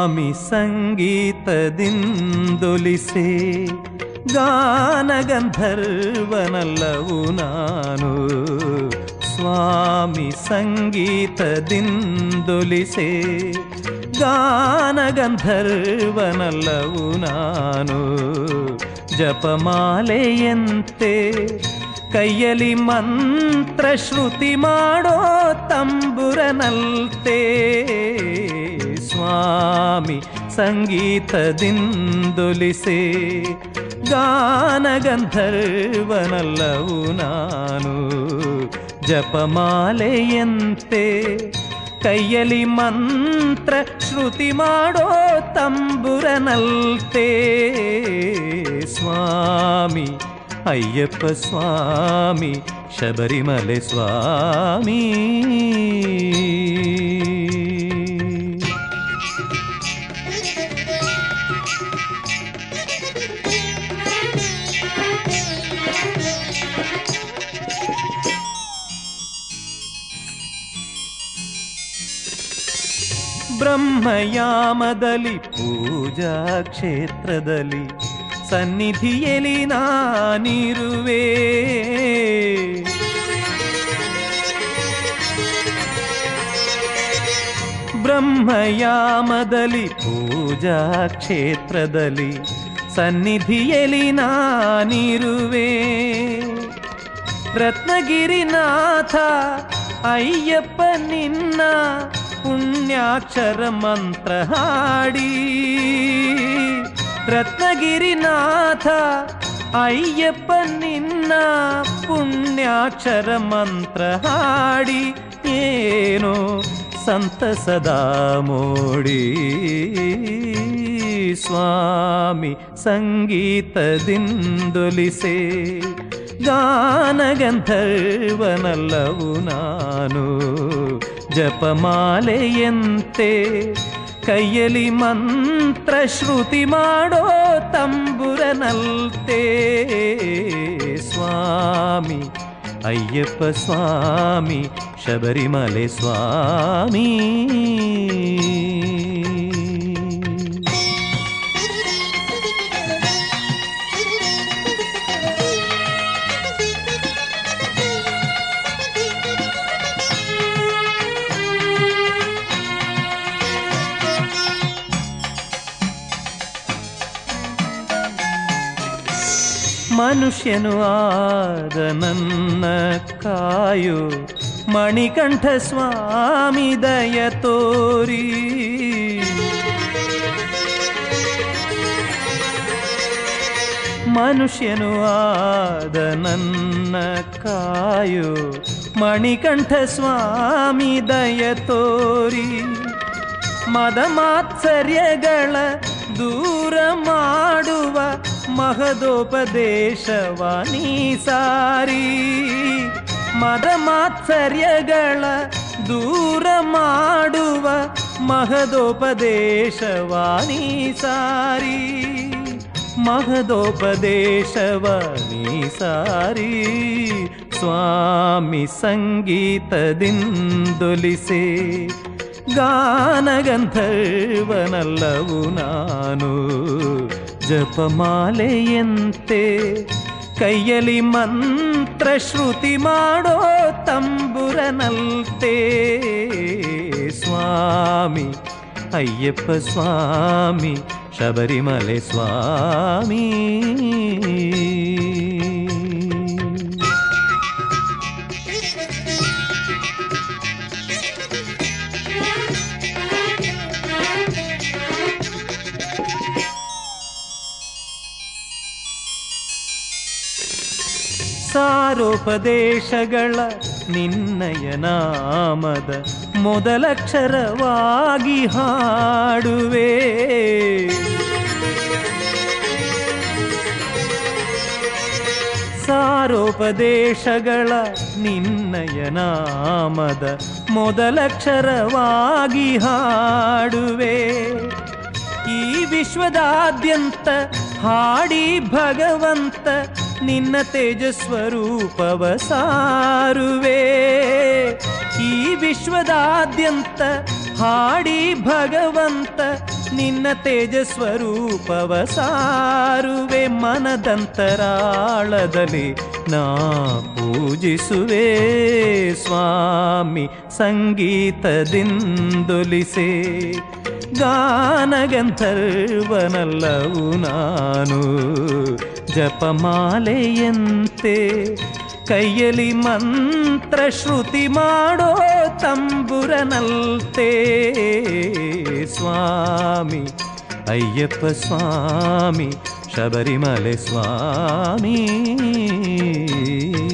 ಸ್ವಾಮಿ ಸಂಗೀತದಿಂದೊಲಿಸೆ ಗಾನಗಂಧರ್ವನಲ್ಲವು ನಾನು ಸ್ವಾಮಿ ಸಂಗೀತದಿಂದೊಲಿಸೆ ಗಾನಗಂಧರ್ವನಲ್ಲವು ನಾನು ಜಪಮಾಲೆಯಂತೆ ಕೈಯಲಿ ಮಂತ್ರ ಶ್ರುತಿ ಮಾಡೋ ತಂಬುರನಲ್ತೆ ಸ್ವಾಮಿ ಸಂಗೀತದಿಂದೊಲಿಸೆ ಗಾನಗಂಧರ್ವನಲ್ಲವು ನಾನು ಜಪಮಾಲೆಯಂತೆ ಕೈಯಲಿ ಮಂತ್ರ ಶ್ರುತಿ ಮಾಡೋ ತಂಬುರನಲ್ತೆ ಸ್ವಾಮಿ ಅಯ್ಯಪ್ಪ ಸ್ವಾಮಿ ಶಬರಿಮಲೆ ಸ್ವಾಮಿ ಬ್ರಹ್ಮಯಾಮದಲ್ಲಿ ಪೂಜಾ ಕ್ಷೇತ್ರದಲ್ಲಿ ಸನ್ನಿಧಿಯಲ್ಲಿ ನಾನಿರುವೆ ಬ್ರಹ್ಮಯಾಮದಲ್ಲಿ ಪೂಜಾ ಕ್ಷೇತ್ರದಲ್ಲಿ ಸನ್ನಿಧಿಯಲ್ಲಿ ನಾನಿರುವೆ ರತ್ನಗಿರಿನಾಥ ಅಯ್ಯಪ್ಪ ನಿನ್ನ ಪುಣ್ಯಾಕ್ಷರ ಮಂತ್ರ ಹಾಡಿ ರತ್ನಗಿರಿನಾಥ ಅಯ್ಯಪ್ಪ ನಿನ್ನ ಪುಣ್ಯಾಕ್ಷರ ಮಂತ್ರ ಹಾಡಿ ಏನೋ ಸಂತಸದ ಮೋಡಿ ಸ್ವಾಮಿ ಸಂಗೀತದಿಂದೊಲಿಸೆ ಗಾನಗಂಧರ್ವನಲ್ಲವು ನಾನು ಜಪಮಾಲೆಯಂತೆ ಕೈಯಲಿ ಮಂತ್ರ ಶ್ರುತಿ ಮಾಡೋ ತಂಬುರನಲ್ತೆ ಸ್ವಾಮಿ ಅಯ್ಯಪ್ಪ ಸ್ವಾಮಿ ಶಬರಿಮಲೆ ಸ್ವಾಮಿ ಮನುಷ್ಯನು ಆದ ನನ್ನ ಕಾಯು ಮಣಿಕಂಠ ಸ್ವಾಮಿ ದಯ ತೋರಿ ಮನುಷ್ಯನು ಆದ ನನ್ನ ಕಾಯು ಮಣಿಕಂಠ ಸ್ವಾಮಿ ದಯ ತೋರಿ ಮದ ಮಾತ್ಸರ್ಯಗಳ ದೂರ ಮಾಡುವ ಮಹದೋಪದೇಶವ ನೀ ಸಾರಿ ಮದ ಮಾತ್ಸರ್ಯಗಳ ದೂರ ಮಾಡುವ ಮಹದೋಪದೇಶವ ನೀ ಸಾರಿ ಮಹದೋಪದೇಶವ ನೀ ಸಾರಿ ಸ್ವಾಮಿ ಸಂಗೀತದಿಂದೊಲಿಸೆ ಗಾನಗಂಧರ್ವನಲ್ಲವು ನಾನು ಜಪಮಾಲೆಯಂತೆ ಕೈಯಲಿ ಮಂತ್ರ ಶ್ರುತಿ ಮಾಡೋ ತಂಬುರನಲ್ತೆ ಸ್ವಾಮಿ ಅಯ್ಯಪ್ಪ ಸ್ವಾಮಿ ಶಬರಿಮಲೆ ಸ್ವಾಮಿ ಸಾರೋಪದೇಶಗಳ ನಿನ್ನಯ ನಾಮದ ಮೊದಲಕ್ಷರವಾಗಿ ಹಾಡುವೆ ಸಾರೋಪದೇಶಗಳ ನಿನ್ನಯ ನಾಮದ ಮೊದಲಕ್ಷರವಾಗಿ ಹಾಡುವೆ ಈ ವಿಶ್ವದಾದ್ಯಂತ ಹಾಡಿ ಭಗವಂತ ನಿನ್ನ ತೇಜಸ್ವರೂಪವ ಸಾರುವೆ ಈ ವಿಶ್ವದಾದ್ಯಂತ ಹಾಡಿ ಭಗವಂತ ನಿನ್ನ ತೇಜ ಸ್ವರೂಪವ ಸಾರುವೆ ಮನದಂತರಾಳದಲ್ಲಿ ನಾ ಪೂಜಿಸುವೆ ಸ್ವಾಮಿ ಸಂಗೀತದಿಂದೊಲಿಸೆ ಗಾನಗಂಧರ್ವನಲ್ಲವು ನಾನು ಜಪಮಾಲೆಯಂತೆ ಕೈಯಲ್ಲಿ ಮಂತ್ರ ಶ್ರುತಿ ಮಾಡೋ ತಂಬುರನಲ್ತೆ ಸ್ವಾಮಿ ಅಯ್ಯಪ್ಪ ಸ್ವಾಮಿ ಶಬರಿಮಲೆ ಸ್ವಾಮಿ